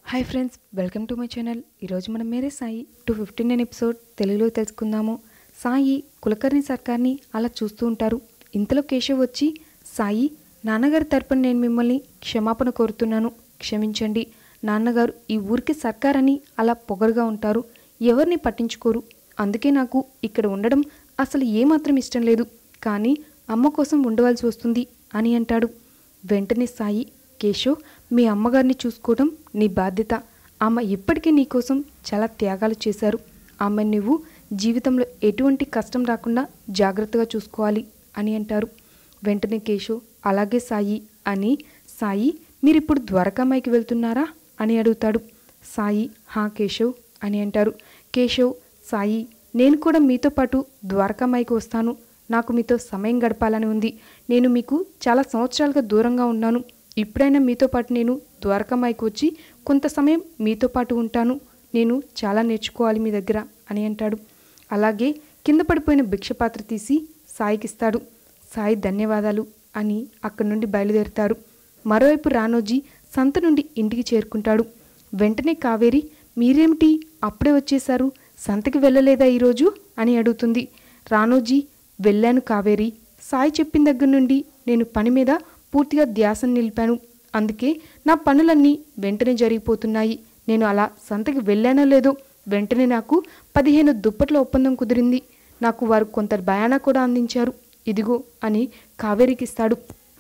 hi friends welcome to my channel ఈరోజు మనం Mere Sai two fifty nine episode తెలుగులో తెలుసుకుందాము సాయి కులకర్ణి సర్కార్ని అలా చూస్తూ ఉంటారు ఇంతలో కేశవ్ వచ్చి సాయి నాన్నగారి తరపున నేను మిమ్మల్ని క్షమాపణ కోరుతున్నాను క్షమించండి నాన్నగారు ఈ ఊరికి సర్కార్ అని అలా పొగరుగా ఉంటారు ఎవరిని పట్టించుకోరు అందుకే నాకు ఇక్కడ ఉండడం అసలు ఏమాత్రం ఇష్టం లేదు కానీ అమ్మ కోసం ఉండవలసి వస్తుంది అని అంటాడు వెంటనే సాయి కేశవ్ మీ అమ్మగారిని చూసుకోవడం నీ బాధ్యత ఆమె ఇప్పటికీ నీకోసం చాలా త్యాగాలు చేశారు ఆమె నువ్వు జీవితంలో ఎటువంటి కష్టం రాకుండా జాగ్రత్తగా చూసుకోవాలి అని అంటారు వెంటనే కేశవ్ అలాగే సాయి అని సాయి మీరిప్పుడు ద్వారకామాయికి వెళ్తున్నారా అని అడుగుతాడు సాయి హా కేశవ్ అని అంటారు కేశవ్ సాయి నేను కూడా మీతో పాటు ద్వారకామాయికి వస్తాను నాకు మీతో సమయం గడపాలని ఉంది నేను మీకు చాలా సంవత్సరాలుగా దూరంగా ఉన్నాను ఇప్పుడైనా మీతో పాటు నేను ద్వారకామాయికి వచ్చి కొంత సమయం మీతో పాటు ఉంటాను నేను చాలా నేర్చుకోవాలి మీ దగ్గర అని అంటాడు అలాగే కింద పడిపోయిన భిక్షపాత్ర తీసి సాయికిస్తాడు సాయి ధన్యవాదాలు అని అక్కడి నుండి బయలుదేరుతారు మరోవైపు రానోజీ సంత నుండి ఇంటికి చేరుకుంటాడు వెంటనే కావేరి మీరేమిటి అప్పుడే వచ్చేశారు సంతకి వెళ్ళలేదా ఈరోజు అని అడుగుతుంది రానోజీ వెళ్ళాను కావేరి సాయి చెప్పిన దగ్గర నుండి నేను పని మీద పూర్తిగా ధ్యాసను నిలిపాను అందుకే నా పనులన్నీ వెంటనే జరిగిపోతున్నాయి నేను అలా సంతకి వెళ్ళానో లేదో వెంటనే నాకు పదిహేను దుప్పట్ల ఒప్పందం కుదిరింది నాకు వారు కొంత బయానా కూడా అందించారు ఇదిగో అని కావేరికి ఇస్తాడు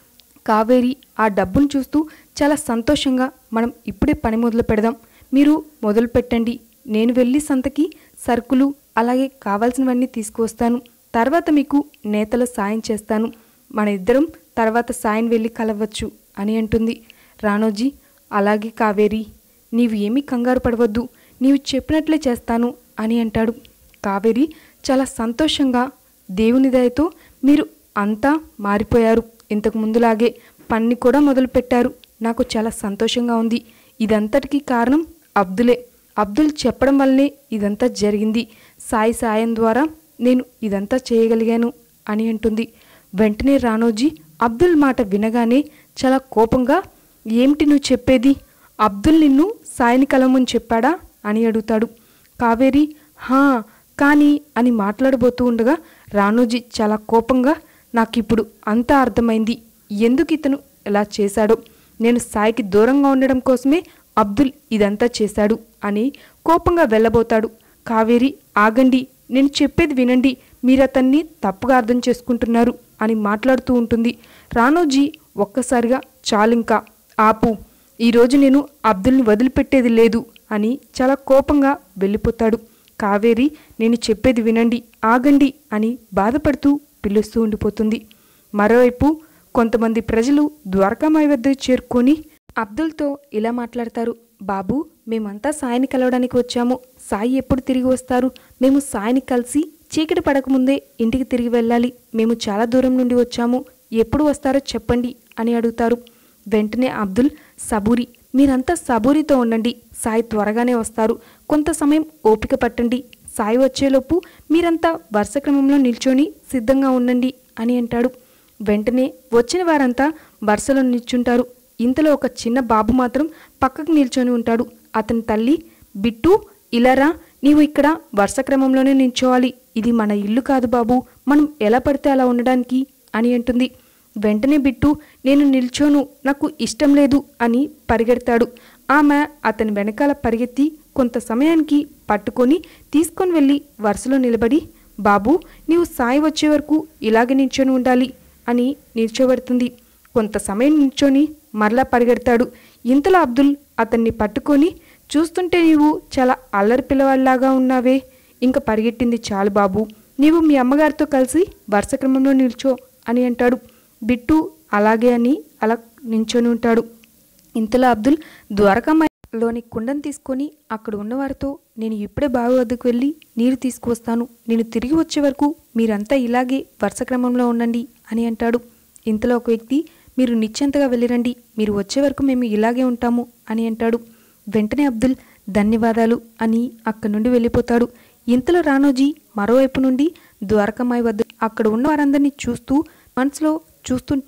కావేరి ఆ డబ్బును చూస్తూ చాలా సంతోషంగా మనం ఇప్పుడే పని మొదలు పెడదాం మీరు మొదలు పెట్టండి నేను వెళ్ళి సంతకి సరుకులు అలాగే కావాల్సినవన్నీ తీసుకువస్తాను తర్వాత మీకు నేతల సాయం చేస్తాను మన ఇద్దరం తర్వాత సాయం వెళ్ళి కలవచ్చు అని అంటుంది రానోజీ అలాగే కావేరి నీవు ఏమీ కంగారు పడవద్దు నీవు చెప్పినట్లే చేస్తాను అని అంటాడు కావేరి చాలా సంతోషంగా దేవుని దయతో మీరు అంతా మారిపోయారు ఇంతకు ముందులాగే పని కూడా మొదలుపెట్టారు నాకు చాలా సంతోషంగా ఉంది ఇదంతటికీ కారణం అబ్దులే అబ్దుల్ చెప్పడం వల్లనే ఇదంతా జరిగింది సాయి సాయం ద్వారా నేను ఇదంతా చేయగలిగాను అని అంటుంది వెంటనే రానోజీ అబ్దుల్ మాట వినగానే చాలా కోపంగా ఏమిటి నువ్వు చెప్పేది అబ్దుల్ నిన్ను సాయిని కలమని చెప్పాడా అని అడుగుతాడు కావేరి హా కానీ అని మాట్లాడబోతూ ఉండగా రానోజీ చాలా కోపంగా నాకిప్పుడు అంతా అర్థమైంది ఎందుకు ఇతను ఇలా చేశాడో నేను సాయికి దూరంగా ఉండడం కోసమే అబ్దుల్ ఇదంతా చేశాడు అని కోపంగా వెళ్ళబోతాడు కావేరి ఆగండి నేను చెప్పేది వినండి మీరు అతన్ని తప్పుగా అర్థం చేసుకుంటున్నారు అని మాట్లాడుతూ ఉంటుంది రానోజీ ఒక్కసారిగా చాలింకా ఆపు ఈరోజు నేను అబ్దుల్ని వదిలిపెట్టేది లేదు అని చాలా కోపంగా వెళ్ళిపోతాడు కావేరి నేను చెప్పేది వినండి ఆగండి అని బాధపడుతూ పిలుస్తూ ఉండిపోతుంది మరోవైపు కొంతమంది ప్రజలు ద్వారకామాయి వద్ద చేరుకొని అబ్దుల్తో ఇలా మాట్లాడతారు బాబు మేమంతా సాయిని కలవడానికి వచ్చాము సాయి ఎప్పుడు తిరిగి వస్తారు మేము సాయిని కలిసి చీకటి పడకముందే ఇంటికి తిరిగి వెళ్ళాలి మేము చాలా దూరం నుండి వచ్చాము ఎప్పుడు వస్తారో చెప్పండి అని అడుగుతారు వెంటనే అబ్దుల్ సబూరి మీరంతా సబూరితో ఉండండి సాయి త్వరగానే వస్తారు కొంత సమయం ఓపిక పట్టండి సాయి వచ్చేలోపు మీరంతా వరుస క్రమంలో నిల్చొని సిద్ధంగా ఉండండి అని అంటాడు వెంటనే వచ్చిన వారంతా వరుసలో నిల్చుంటారు ఇంతలో ఒక చిన్న బాబు మాత్రం పక్కకు నిల్చొని ఉంటాడు అతని తల్లి బిట్టు ఇలారా నీవు ఇక్కడ వరుస క్రమంలోనే నిల్చోవాలి ఇది మన ఇల్లు కాదు బాబు మనం ఎలా పడితే అలా ఉండడానికి అని అంటుంది వెంటనే బిట్టు నేను నిల్చోను నాకు ఇష్టం లేదు అని పరిగెడతాడు ఆమె అతని వెనకాల పరిగెత్తి కొంత సమయానికి పట్టుకొని తీసుకొని వెళ్ళి వరుసలో నిలబడి బాబు నీవు సాయి వచ్చే వరకు ఇలాగే నిల్చొని ఉండాలి అని నిల్చోబెడుతుంది కొంత సమయం నిల్చొని మరలా పరిగెడతాడు ఇంతలో అబ్దుల్ అతన్ని పట్టుకొని చూస్తుంటే నీవు చాలా అల్లరి పిల్లవాడిలాగా ఉన్నావే ఇంకా పరిగెట్టింది చాలు బాబు నీవు మీ అమ్మగారితో కలిసి వరుస క్రమంలో నిల్చో అని అంటాడు బిట్టు అలాగే అని అలా నించొని ఉంటాడు ఇంతలో అబ్దుల్ ద్వారకామాయిలోని కుండను తీసుకొని అక్కడ ఉన్నవారితో నేను ఇప్పుడే బావి వద్దకు వెళ్ళి నీరు తీసుకువస్తాను నేను తిరిగి వచ్చే వరకు మీరంతా ఇలాగే వరుస క్రమంలో ఉండండి అని అంటాడు ఇంతలో ఒక వ్యక్తి మీరు నిశ్చింతగా వెళ్ళిరండి మీరు వచ్చే వరకు మేము ఇలాగే ఉంటాము అని అంటాడు వెంటనే అబ్దుల్ ధన్యవాదాలు అని అక్కడి నుండి వెళ్ళిపోతాడు ఇంతలో రానోజీ మరోవైపు నుండి ద్వారకామాయి వద్ద అక్కడ ఉన్న వారందరినీ చూస్తూ మనసులో చూస్తుంటే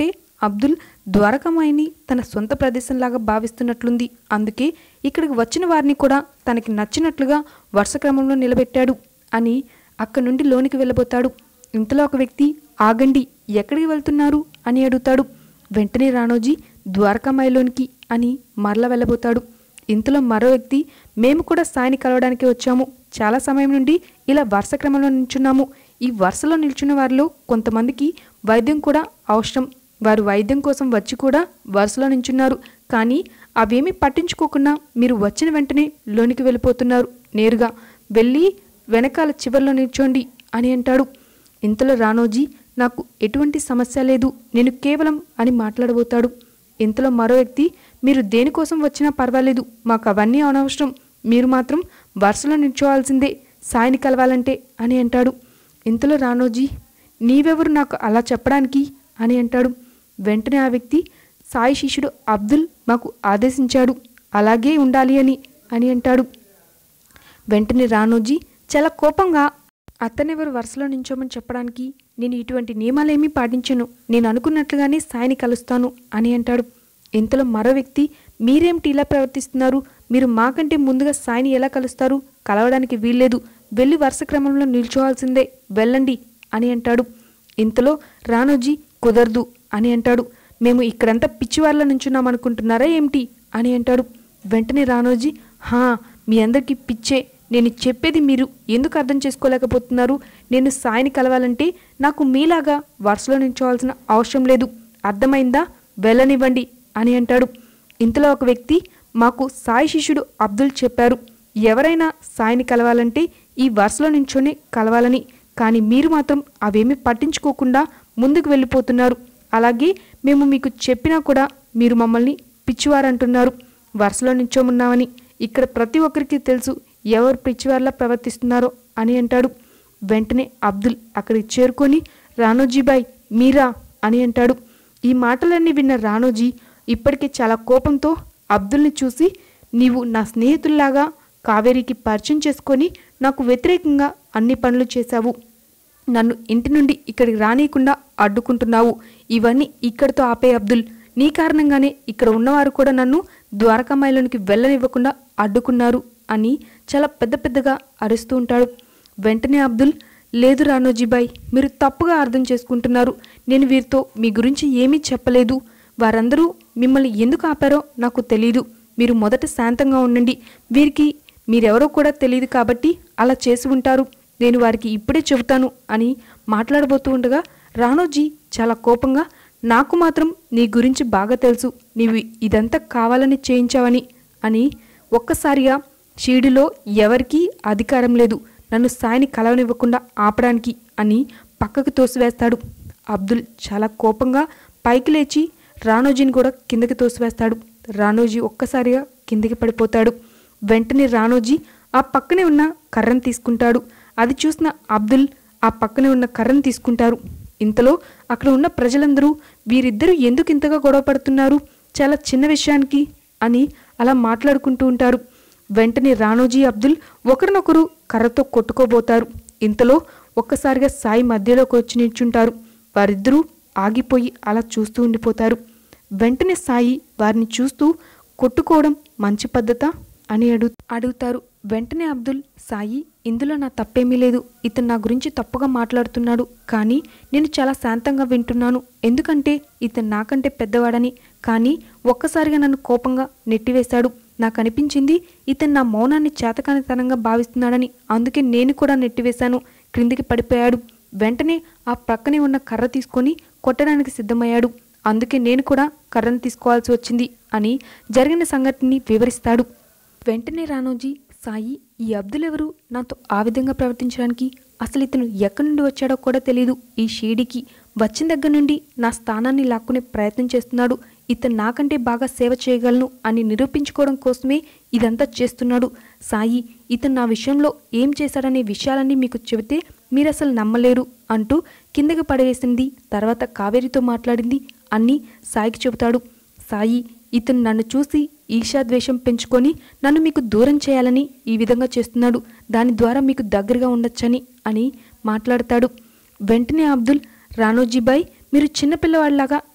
అబ్దుల్ ద్వారకామాయిని తన సొంత ప్రదేశంలాగా భావిస్తున్నట్లుంది అందుకే ఇక్కడికి వచ్చిన వారిని కూడా తనకి నచ్చినట్లుగా వరుస క్రమంలో నిలబెట్టాడు అని అక్కడి నుండి లోనికి వెళ్ళబోతాడు ఇంతలో ఒక వ్యక్తి ఆగండి ఎక్కడికి వెళ్తున్నారు అని అడుగుతాడు వెంటనే రాణోజీ ద్వారకామాయిలోనికి అని మరల వెళ్ళబోతాడు ఇంతలో మరో వ్యక్తి మేము కూడా సాయిని కలవడానికి వచ్చాము చాలా సమయం నుండి ఇలా వరుస క్రమంలో నిల్చున్నాము ఈ వరుసలో నిల్చున్న వారిలో కొంతమందికి వైద్యం కూడా అవసరం వారు వైద్యం కోసం వచ్చి కూడా వరుసలో నించున్నారు కానీ అవేమీ పట్టించుకోకుండా మీరు వచ్చిన వెంటనే లోనికి వెళ్ళిపోతున్నారు నేరుగా వెళ్ళి వెనకాల చివర్లో నిల్చోండి అని అంటాడు ఇంతలో రానోజీ నాకు ఎటువంటి సమస్య లేదు నేను కేవలం అని మాట్లాడబోతాడు ఇంతలో మరో వ్యక్తి మీరు దేనికోసం వచ్చినా పర్వాలేదు మాకు అవన్నీ అనవసరం మీరు మాత్రం వరుసలో నిల్చోవాల్సిందే సాయిని కలవాలంటే అని అంటాడు ఇంతలో రానోజీ నీవెవరు నాకు అలా చెప్పడానికి అని అంటాడు వెంటనే ఆ వ్యక్తి సాయి శిష్యుడు అబ్దుల్ మాకు ఆదేశించాడు అలాగే ఉండాలి అని అని అంటాడు వెంటనే రానోజీ చాలా కోపంగా అతనెవరు వరుసలో నించోమని చెప్పడానికి నేను ఇటువంటి నియమాలేమీ పాటించను నేను అనుకున్నట్లుగానే సాయిని కలుస్తాను అని అంటాడు ఇంతలో మరో వ్యక్తి మీరేమిటి ఇలా ప్రవర్తిస్తున్నారు మీరు మాకంటే ముందుగా సాయిని ఎలా కలుస్తారు కలవడానికి వీల్లేదు వెళ్ళి వరుస క్రమంలో నిల్చోవాల్సిందే వెళ్ళండి అని అంటాడు ఇంతలో రానోజీ కుదరదు అని అంటాడు మేము ఇక్కడంతా పిచ్చివాళ్ళ నుంచున్నాం అనుకుంటున్నారా ఏమిటి అని అంటాడు వెంటనే రానోజీ హా మీ అందరికీ పిచ్చే నేను చెప్పేది మీరు ఎందుకు అర్థం చేసుకోలేకపోతున్నారు నేను సాయిని కలవాలంటే నాకు మీలాగా వరుసలో నిల్చోవాల్సిన అవసరం లేదు అర్థమైందా వెళ్ళనివ్వండి అని అంటాడు ఇంతలో ఒక వ్యక్తి మాకు సాయి శిష్యుడు అబ్దుల్ చెప్పారు ఎవరైనా సాయిని కలవాలంటే ఈ వరుసలో నించొని కలవాలని కానీ మీరు మాత్రం అవేమీ పట్టించుకోకుండా ముందుకు వెళ్ళిపోతున్నారు అలాగే మేము మీకు చెప్పినా కూడా మీరు మమ్మల్ని పిచ్చివారంటున్నారు వరుసలో నించోమున్నామని ఇక్కడ ప్రతి ఒక్కరికి తెలుసు ఎవరు పిచ్చివారిలా ప్రవర్తిస్తున్నారో అని అంటాడు వెంటనే అబ్దుల్ అక్కడికి చేరుకొని రానోజీబాయ్ మీరా అని అంటాడు ఈ మాటలన్నీ విన్న రానోజీ ఇప్పటికే చాలా కోపంతో అబ్దుల్ని చూసి నీవు నా స్నేహితుల్లాగా కావేరికి పరిచయం చేసుకొని నాకు వ్యతిరేకంగా అన్ని పనులు చేశావు నన్ను ఇంటి నుండి ఇక్కడికి రానియకుండా అడ్డుకుంటున్నావు ఇవన్నీ ఇక్కడితో ఆపే అబ్దుల్ నీ కారణంగానే ఇక్కడ ఉన్నవారు కూడా నన్ను ద్వారకామాయిలోనికి వెళ్ళనివ్వకుండా అడ్డుకున్నారు అని చాలా పెద్ద పెద్దగా అరుస్తూ ఉంటాడు వెంటనే అబ్దుల్ లేదు రానోజీబాయ్ మీరు తప్పుగా అర్థం చేసుకుంటున్నారు నేను వీరితో మీ గురించి ఏమీ చెప్పలేదు వారందరూ మిమ్మల్ని ఎందుకు ఆపారో నాకు తెలీదు మీరు మొదట శాంతంగా ఉండండి వీరికి మీరెవరో కూడా తెలియదు కాబట్టి అలా చేసి ఉంటారు నేను వారికి ఇప్పుడే చెబుతాను అని మాట్లాడబోతూ ఉండగా రానోజీ చాలా కోపంగా నాకు మాత్రం నీ గురించి బాగా తెలుసు నీవు ఇదంతా కావాలని చేయించావని అని ఒక్కసారిగా షీడిలో ఎవరికీ అధికారం లేదు నన్ను సాయిని కలవనివ్వకుండా ఆపడానికి అని పక్కకు తోసివేస్తాడు అబ్దుల్ చాలా కోపంగా పైకి లేచి రానోజీని కూడా కిందకి తోసివేస్తాడు రానోజీ ఒక్కసారిగా కిందకి పడిపోతాడు వెంటనే రానోజీ ఆ పక్కనే ఉన్న కర్రను తీసుకుంటాడు అది చూసిన అబ్దుల్ ఆ పక్కనే ఉన్న కర్రను తీసుకుంటారు ఇంతలో అక్కడ ఉన్న ప్రజలందరూ వీరిద్దరూ ఎందుకు ఇంతగా గొడవ పడుతున్నారు చాలా చిన్న విషయానికి అని అలా మాట్లాడుకుంటూ ఉంటారు వెంటనే రానోజీ అబ్దుల్ ఒకరినొకరు కర్రతో కొట్టుకోబోతారు ఇంతలో ఒక్కసారిగా సాయి మధ్యలోకి వచ్చి నిల్చుంటారు వారిద్దరూ ఆగిపోయి అలా చూస్తూ ఉండిపోతారు వెంటనే సాయి వారిని చూస్తూ కొట్టుకోవడం మంచి పద్ధత అని అడు అడుగుతారు వెంటనే అబ్దుల్ సాయి ఇందులో నా తప్పేమీ లేదు ఇతను నా గురించి తప్పుగా మాట్లాడుతున్నాడు కానీ నేను చాలా శాంతంగా వింటున్నాను ఎందుకంటే ఇతను నాకంటే పెద్దవాడని కానీ ఒక్కసారిగా నన్ను కోపంగా నెట్టివేశాడు నాకు అనిపించింది ఇతను నా మౌనాన్ని చేతకానితనంగా భావిస్తున్నాడని అందుకే నేను కూడా నెట్టివేశాను క్రిందికి పడిపోయాడు వెంటనే ఆ ప్రక్కనే ఉన్న కర్ర తీసుకొని కొట్టడానికి సిద్ధమయ్యాడు అందుకే నేను కూడా కర్రను తీసుకోవాల్సి వచ్చింది అని జరిగిన సంఘటనని వివరిస్తాడు వెంటనే రానోజీ సాయి ఈ అబ్దుల్ ఎవరు నాతో ఆ విధంగా ప్రవర్తించడానికి అసలు ఇతను ఎక్కడి నుండి వచ్చాడో కూడా తెలియదు ఈ షీడికి వచ్చిన దగ్గర నుండి నా స్థానాన్ని లాక్కునే ప్రయత్నం చేస్తున్నాడు ఇతను నాకంటే బాగా సేవ చేయగలను అని నిరూపించుకోవడం కోసమే ఇదంతా చేస్తున్నాడు సాయి ఇతను నా విషయంలో ఏం చేశాడనే విషయాలన్నీ మీకు చెబితే మీరు అసలు నమ్మలేరు అంటూ కిందకి పడవేసింది తర్వాత కావేరితో మాట్లాడింది అన్నీ సాయికి చెబుతాడు సాయి ఇతను నన్ను చూసి ఈర్ష్యాద్వేషం పెంచుకొని నన్ను మీకు దూరం చేయాలని ఈ విధంగా చేస్తున్నాడు దాని ద్వారా మీకు దగ్గరగా ఉండొచ్చని అని మాట్లాడతాడు వెంటనే అబ్దుల్ రానోజీబాయ్ మీరు చిన్నపిల్లవాడిలాగా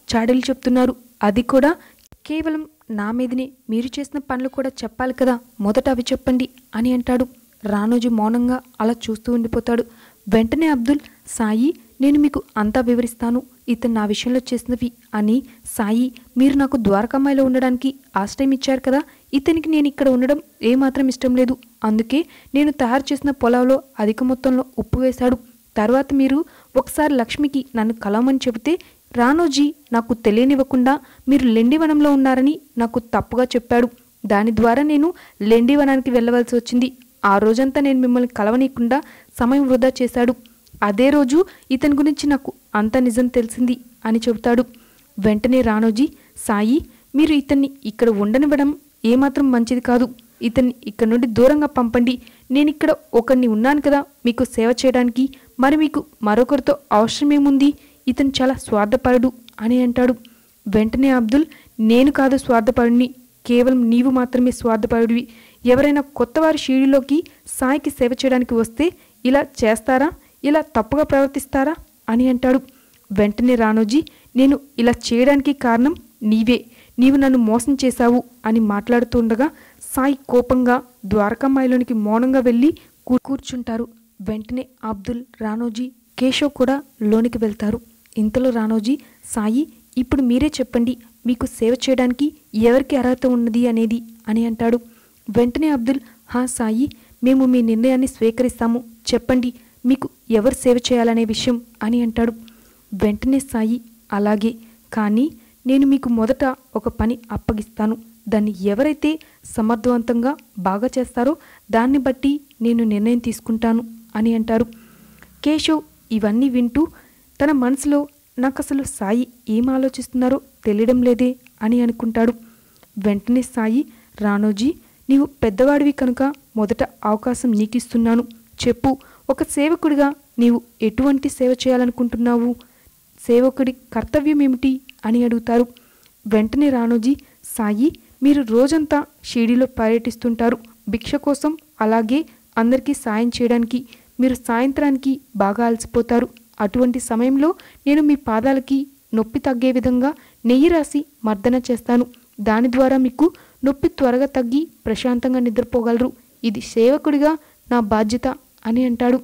చాడీలు చెప్తున్నారు అది కూడా కేవలం నా మీదనే మీరు చేసిన పనులు కూడా చెప్పాలి కదా మొదట అవి చెప్పండి అని అంటాడు రానోజీ మౌనంగా అలా చూస్తూ ఉండిపోతాడు వెంటనే అబ్దుల్ సాయి నేను మీకు అంతా వివరిస్తాను ఇతను నా విషయంలో చేసినవి అని సాయి మీరు నాకు ద్వారకమ్మాయిలో ఉండడానికి ఆశ్రయం ఇచ్చారు కదా ఇతనికి నేను ఇక్కడ ఉండడం ఏమాత్రం ఇష్టం లేదు అందుకే నేను తయారు చేసిన పొలంలో అధిక మొత్తంలో ఉప్పు వేశాడు తర్వాత మీరు ఒకసారి లక్ష్మికి నన్ను కలవమని చెబితే రానోజీ నాకు తెలియనివ్వకుండా మీరు లెండివనంలో ఉన్నారని నాకు తప్పుగా చెప్పాడు దాని ద్వారా నేను లెండివనానికి వెళ్ళవలసి వచ్చింది ఆ రోజంతా నేను మిమ్మల్ని కలవనీయకుండా సమయం వృధా చేశాడు అదే రోజు ఇతని గురించి నాకు అంత నిజం తెలిసింది అని చెబుతాడు వెంటనే రానోజీ సాయి మీరు ఇతన్ని ఇక్కడ ఉండనివ్వడం ఏమాత్రం మంచిది కాదు ఇతన్ని ఇక్కడ నుండి దూరంగా పంపండి నేను ఇక్కడ ఒకరిని ఉన్నాను కదా మీకు సేవ చేయడానికి మరి మీకు మరొకరితో అవసరమేముంది ఇతను చాలా స్వార్థపరుడు అని అంటాడు వెంటనే అబ్దుల్ నేను కాదు స్వార్థపరుడిని కేవలం నీవు మాత్రమే స్వార్థపరుడివి ఎవరైనా కొత్తవారి షీడిలోకి సాయికి సేవ చేయడానికి వస్తే ఇలా చేస్తారా ఇలా తప్పుగా ప్రవర్తిస్తారా అని అంటాడు వెంటనే రానోజీ నేను ఇలా చేయడానికి కారణం నీవే నీవు నన్ను మోసం చేశావు అని మాట్లాడుతుండగా సాయి కోపంగా ద్వారకామాయిలోనికి మౌనంగా వెళ్ళి కూ- కూర్చుంటారు వెంటనే అబ్దుల్ రానోజీ కేశవ్ కూడా లోనికి వెళ్తారు ఇంతలో రానోజీ సాయి ఇప్పుడు మీరే చెప్పండి మీకు సేవ చేయడానికి ఎవరికి అర్హత ఉన్నది అనేది అని అంటాడు వెంటనే అబ్దుల్ హా సాయి మేము మీ నిర్ణయాన్ని స్వీకరిస్తాము చెప్పండి మీకు ఎవరు సేవ చేయాలనే విషయం అని అంటాడు వెంటనే సాయి అలాగే కానీ నేను మీకు మొదట ఒక పని అప్పగిస్తాను దాన్ని ఎవరైతే సమర్థవంతంగా బాగా చేస్తారో దాన్ని బట్టి నేను నిర్ణయం తీసుకుంటాను అని అంటారు కేశవ్ ఇవన్నీ వింటూ తన మనసులో నాకు అసలు సాయి ఏం ఆలోచిస్తున్నారో తెలియడం లేదే అని అనుకుంటాడు వెంటనే సాయి రానోజీ నీవు పెద్దవాడివి కనుక మొదట అవకాశం నీకిస్తున్నాను చెప్పు ఒక సేవకుడిగా నీవు ఎటువంటి సేవ చేయాలనుకుంటున్నావు సేవకుడి కర్తవ్యం ఏమిటి అని అడుగుతారు వెంటనే రానోజీ సాయి మీరు రోజంతా షిరిడీలో పర్యటిస్తుంటారు భిక్ష కోసం అలాగే అందరికీ సాయం చేయడానికి మీరు సాయంత్రానికి బాగా అలసిపోతారు అటువంటి సమయంలో నేను మీ పాదాలకి నొప్పి తగ్గే విధంగా నెయ్యి రాసి మర్దన చేస్తాను దాని ద్వారా మీకు నొప్పి త్వరగా తగ్గి ప్రశాంతంగా నిద్రపోగలరు ఇది సేవకుడిగా నా బాధ్యత అని అంటాడు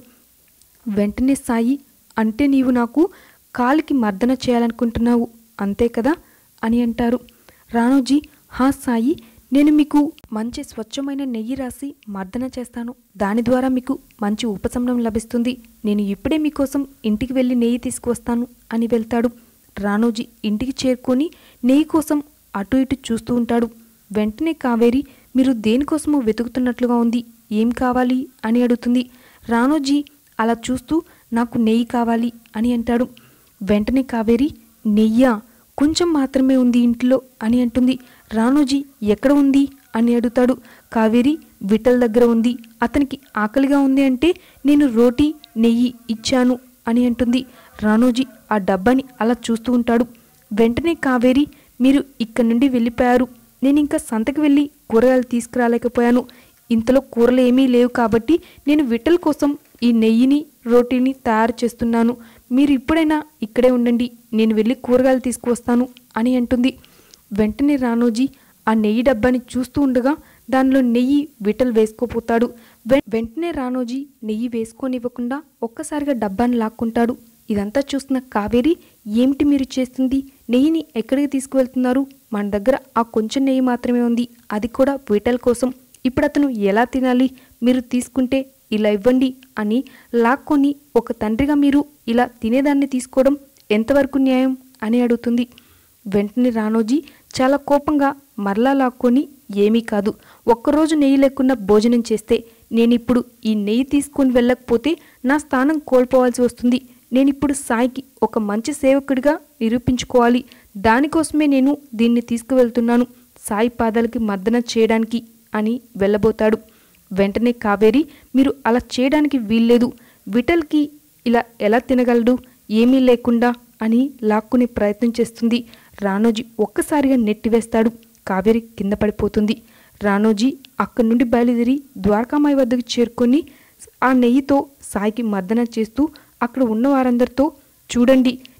వెంటనే సాయి అంటే నీవు నాకు కాలికి మర్దన చేయాలనుకుంటున్నావు అంతే కదా అని అంటారు రాణోజీ హా సాయి నేను మీకు మంచి స్వచ్ఛమైన నెయ్యి రాసి మర్దన చేస్తాను దాని ద్వారా మీకు మంచి ఉపశమనం లభిస్తుంది నేను ఇప్పుడే మీకోసం ఇంటికి వెళ్ళి నెయ్యి తీసుకువస్తాను అని వెళ్తాడు రాణోజీ ఇంటికి చేరుకొని నెయ్యి కోసం అటు ఇటు చూస్తూ ఉంటాడు వెంటనే కావేరి మీరు దేనికోసమో వెతుకుతున్నట్లుగా ఉంది ఏం కావాలి అని అడుగుతుంది రాణోజీ అలా చూస్తూ నాకు నెయ్యి కావాలి అని అంటాడు వెంటనే కావేరి నెయ్యా కొంచెం మాత్రమే ఉంది ఇంట్లో అని అంటుంది రాణోజీ ఎక్కడ ఉంది అని అడుగుతాడు కావేరి విఠల్ దగ్గర ఉంది అతనికి ఆకలిగా ఉంది అంటే నేను రోటీ నెయ్యి ఇచ్చాను అని అంటుంది రాణోజీ ఆ డబ్బాని అలా చూస్తూ ఉంటాడు వెంటనే కావేరి మీరు ఇక్కడి నుండి వెళ్ళిపోయారు నేను ఇంకా సంతకి వెళ్ళి కూరగాయలు తీసుకురాలేకపోయాను ఇంతలో కూరలు ఏమీ లేవు కాబట్టి నేను విఠల్ కోసం ఈ నెయ్యిని రోటీని తయారు చేస్తున్నాను మీరు ఇప్పుడైనా ఇక్కడే ఉండండి నేను వెళ్ళి కూరగాయలు తీసుకువస్తాను అని అంటుంది వెంటనే రానోజీ ఆ నెయ్యి డబ్బాని చూస్తూ ఉండగా దానిలో నెయ్యి విటల్ వేసుకోపోతాడు వె- వెంటనే రానోజీ నెయ్యి వేసుకోనివ్వకుండా ఒక్కసారిగా డబ్బాని లాక్కుంటాడు ఇదంతా చూస్తున్న కావేరి ఏమిటి మీరు చేస్తుంది నెయ్యిని ఎక్కడికి తీసుకువెళ్తున్నారు మన దగ్గర ఆ కొంచెం నెయ్యి మాత్రమే ఉంది అది కూడా విటల్ కోసం ఇప్పుడు అతను ఎలా తినాలి మీరు తీసుకుంటే ఇలా ఇవ్వండి అని లాక్కొని ఒక తండ్రిగా మీరు ఇలా తినేదాన్ని తీసుకోవడం ఎంతవరకు న్యాయం అని అడుగుతుంది వెంటనే రానోజీ చాలా కోపంగా మరలా లాక్కొని ఏమీ కాదు ఒక్కరోజు నెయ్యి లేకుండా భోజనం చేస్తే నేనిప్పుడు ఈ నెయ్యి తీసుకొని వెళ్ళకపోతే నా స్థానం కోల్పోవాల్సి వస్తుంది నేనిప్పుడు సాయికి ఒక మంచి సేవకుడిగా నిరూపించుకోవాలి దానికోసమే నేను దీన్ని తీసుకువెళ్తున్నాను సాయి పాదాలకి మర్దన చేయడానికి అని వెళ్ళబోతాడు వెంటనే కావేరి మీరు అలా చేయడానికి వీల్లేదు విఠల్కి ఇలా ఎలా తినగలడు ఏమీ లేకుండా అని లాక్కునే ప్రయత్నం చేస్తుంది రానోజీ ఒక్కసారిగా నెట్టివేస్తాడు కావేరి కింద పడిపోతుంది రానోజీ అక్కడి నుండి బయలుదేరి ద్వారకామాయి వద్దకు చేరుకొని ఆ నెయ్యితో సాయికి మర్దన చేస్తూ అక్కడ ఉన్న వారందరితో చూడండి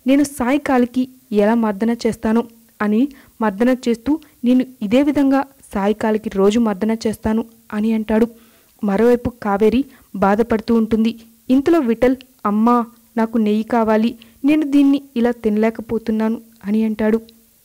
నేను సాయి కాలికి ఎలా మర్దన చేస్తాను అని మర్దన చేస్తూ నేను ఇదే విధంగా సాయి కాలికి రోజు మర్దన చేస్తాను అని అంటాడు మరోవైపు కావేరి బాధపడుతూ ఉంటుంది ఇంతలో విఠల్ అమ్మా నాకు నెయ్యి కావాలి నేను దీన్ని ఇలా తినలేకపోతున్నాను అని అంటాడు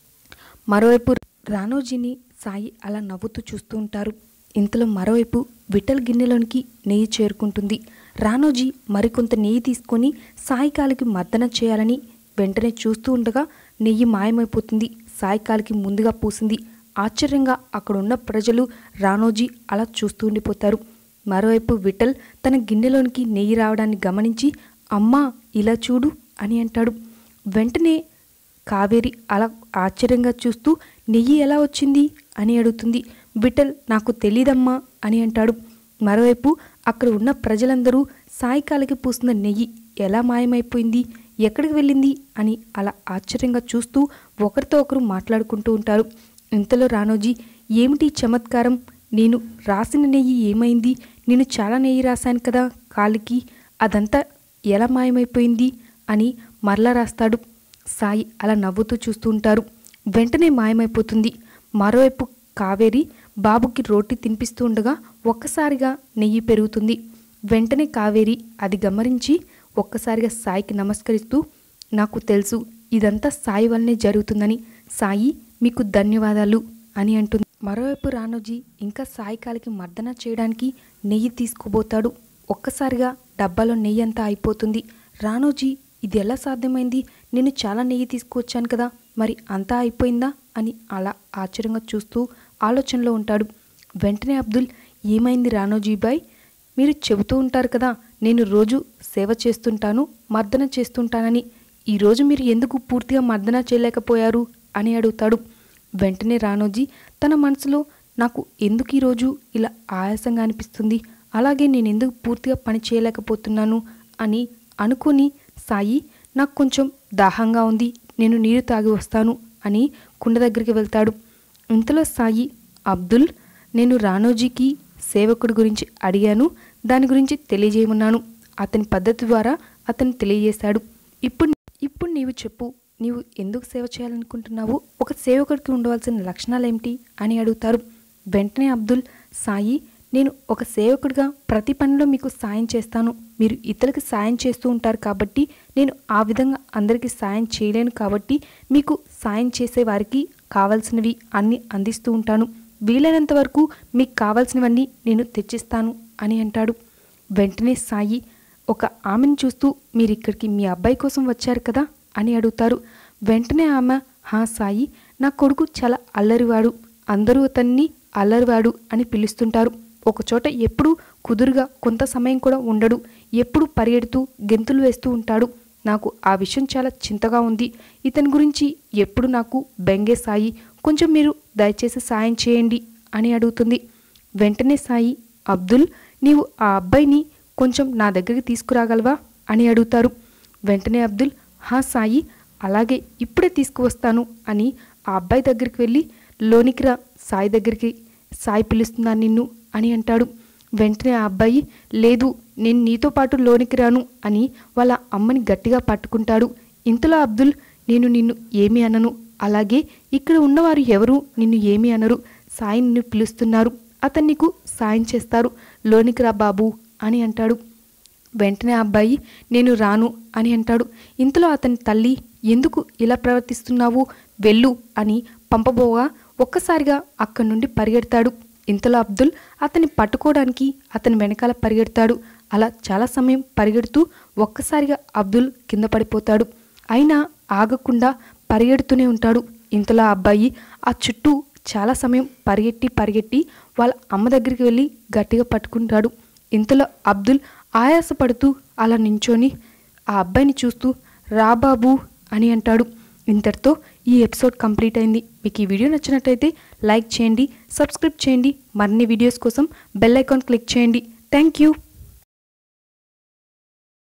మరోవైపు రానోజీని సాయి అలా నవ్వుతూ చూస్తూ ఉంటారు ఇంతలో మరోవైపు విఠల్ గిన్నెలోనికి నెయ్యి చేరుకుంటుంది రానోజీ మరికొంత నెయ్యి తీసుకొని సాయి కాలికి మర్దన చేయాలని వెంటనే చూస్తూ ఉండగా నెయ్యి మాయమైపోతుంది సాయి కాలికి ముందుగా పూసింది ఆశ్చర్యంగా అక్కడ ఉన్న ప్రజలు రానోజీ అలా చూస్తూ ఉండిపోతారు మరోవైపు విఠల్ తన గిన్నెలోనికి నెయ్యి రావడాన్ని గమనించి అమ్మా ఇలా చూడు అని అంటాడు వెంటనే కావేరి అలా ఆశ్చర్యంగా చూస్తూ నెయ్యి ఎలా వచ్చింది అని అడుగుతుంది విఠల్ నాకు తెలీదమ్మా అని అంటాడు మరోవైపు అక్కడ ఉన్న ప్రజలందరూ సాయికాలకి పూసిన నెయ్యి ఎలా మాయమైపోయింది ఎక్కడికి వెళ్ళింది అని అలా ఆశ్చర్యంగా చూస్తూ ఒకరితో ఒకరు మాట్లాడుకుంటూ ఉంటారు ఇంతలో రానోజీ ఏమిటి ఈ చమత్కారం నేను రాసిన నెయ్యి ఏమైంది నేను చాలా నెయ్యి రాశాను కదా కాలికి అదంతా ఎలా మాయమైపోయింది అని మరలా రాస్తాడు సాయి అలా నవ్వుతూ చూస్తూ ఉంటారు వెంటనే మాయమైపోతుంది మరోవైపు కావేరి బాబుకి రోటి తినిపిస్తూ ఉండగా ఒక్కసారిగా నెయ్యి పెరుగుతుంది వెంటనే కావేరి అది గమనించి ఒక్కసారిగా సాయికి నమస్కరిస్తూ నాకు తెలుసు ఇదంతా సాయి వల్లనే జరుగుతుందని సాయి మీకు ధన్యవాదాలు అని అంటుంది మరోవైపు రానోజీ ఇంకా సాయి కాలికి మర్దన చేయడానికి నెయ్యి తీసుకోబోతాడు ఒక్కసారిగా డబ్బాలో నెయ్యి అంతా అయిపోతుంది రానోజీ ఇది ఎలా సాధ్యమైంది నేను చాలా నెయ్యి తీసుకువచ్చాను కదా మరి అంతా అయిపోయిందా అని అలా ఆశ్చర్యంగా చూస్తూ ఆలోచనలో ఉంటాడు వెంటనే అబ్దుల్ ఏమైంది రానోజీ బాయ్ మీరు చెబుతూ ఉంటారు కదా నేను రోజు సేవ చేస్తుంటాను మర్దన చేస్తుంటానని ఈరోజు మీరు ఎందుకు పూర్తిగా మర్దన చేయలేకపోయారు అని అడుగుతాడు వెంటనే రానోజీ తన మనసులో నాకు ఎందుకు ఈరోజు ఇలా ఆయాసంగా అనిపిస్తుంది అలాగే నేను ఎందుకు పూర్తిగా పని చేయలేకపోతున్నాను అని అనుకుని సాయి నాకు కొంచెం దాహంగా ఉంది నేను నీరు తాగి వస్తాను అని కుండ దగ్గరికి వెళ్తాడు ఇంతలో సాయి అబ్దుల్ నేను రానోజీకి సేవకుడి గురించి అడిగాను దాని గురించి తెలియజేయమన్నాను అతని పద్ధతి ద్వారా అతను తెలియజేశాడు ఇప్పుడు ఇప్పుడు నీవు చెప్పు నీవు ఎందుకు సేవ చేయాలనుకుంటున్నావు ఒక సేవకుడికి ఉండవలసిన లక్షణాలు ఏమిటి అని అడుగుతారు వెంటనే అబ్దుల్ సాయి నేను ఒక సేవకుడిగా ప్రతి పనిలో మీకు సాయం చేస్తాను మీరు ఇతరులకు సాయం చేస్తూ ఉంటారు కాబట్టి నేను ఆ విధంగా అందరికీ సాయం చేయలేను కాబట్టి మీకు సాయం చేసే వారికి కావాల్సినవి అన్నీ అందిస్తూ ఉంటాను వీలైనంత వరకు మీకు కావాల్సినవన్నీ నేను తెచ్చిస్తాను అని అంటాడు వెంటనే సాయి ఒక ఆమెను చూస్తూ మీరు ఇక్కడికి మీ అబ్బాయి కోసం వచ్చారు కదా అని అడుగుతారు వెంటనే ఆమె హా సాయి నా కొడుకు చాలా అల్లరివాడు అందరూ అతన్ని అల్లరివాడు అని పిలుస్తుంటారు ఒకచోట ఎప్పుడూ కుదురుగా కొంత సమయం కూడా ఉండడు ఎప్పుడు పరిగెడుతూ గెంతులు వేస్తూ ఉంటాడు నాకు ఆ విషయం చాలా చింతగా ఉంది ఇతని గురించి ఎప్పుడు నాకు బెంగే సాయి కొంచెం మీరు దయచేసి సాయం చేయండి అని అడుగుతుంది వెంటనే సాయి అబ్దుల్ నీవు ఆ అబ్బాయిని కొంచెం నా దగ్గరికి తీసుకురాగలవా అని అడుగుతారు వెంటనే అబ్దుల్ హా సాయి అలాగే ఇప్పుడే తీసుకువస్తాను అని ఆ అబ్బాయి దగ్గరికి వెళ్ళి లోనికి రా సాయి దగ్గరికి సాయి పిలుస్తున్నాను నిన్ను అని అంటాడు వెంటనే ఆ అబ్బాయి లేదు నేను నీతో పాటు లోనికి రాను అని వాళ్ళ అమ్మని గట్టిగా పట్టుకుంటాడు ఇంతలో అబ్దుల్ నేను నిన్ను ఏమీ అనను అలాగే ఇక్కడ ఉన్నవారు ఎవరు నిన్ను ఏమీ అనరు సాయి నిన్ను పిలుస్తున్నారు అతను నీకు సాయం చేస్తారు లోనికి రా బాబు అని అంటాడు వెంటనే ఆ అబ్బాయి నేను రాను అని అంటాడు ఇంతలో అతని తల్లి ఎందుకు ఇలా ప్రవర్తిస్తున్నావు వెళ్ళు అని పంపబోగా ఒక్కసారిగా అక్కడి నుండి పరిగెడతాడు ఇంతలో అబ్దుల్ అతన్ని పట్టుకోవడానికి అతని వెనకాల పరిగెడతాడు అలా చాలా సమయం పరిగెడుతూ ఒక్కసారిగా అబ్దుల్ కింద పడిపోతాడు అయినా ఆగకుండా పరిగెడుతూనే ఉంటాడు ఇంతలో ఆ అబ్బాయి ఆ చుట్టూ చాలా సమయం పరిగెట్టి పరిగెట్టి వాళ్ళ అమ్మ దగ్గరికి వెళ్ళి గట్టిగా పట్టుకుంటాడు ఇంతలో అబ్దుల్ ఆయాసపడుతూ అలా నించొని ఆ అబ్బాయిని చూస్తూ రా బాబు అని అంటాడు ఇంతటితో ఈ ఎపిసోడ్ కంప్లీట్ అయింది మీకు ఈ వీడియో నచ్చినట్లయితే లైక్ చేయండి సబ్స్క్రైబ్ చేయండి మరిన్ని వీడియోస్ కోసం బెల్ ఐకాన్ క్లిక్ చేయండి థ్యాంక్ యూ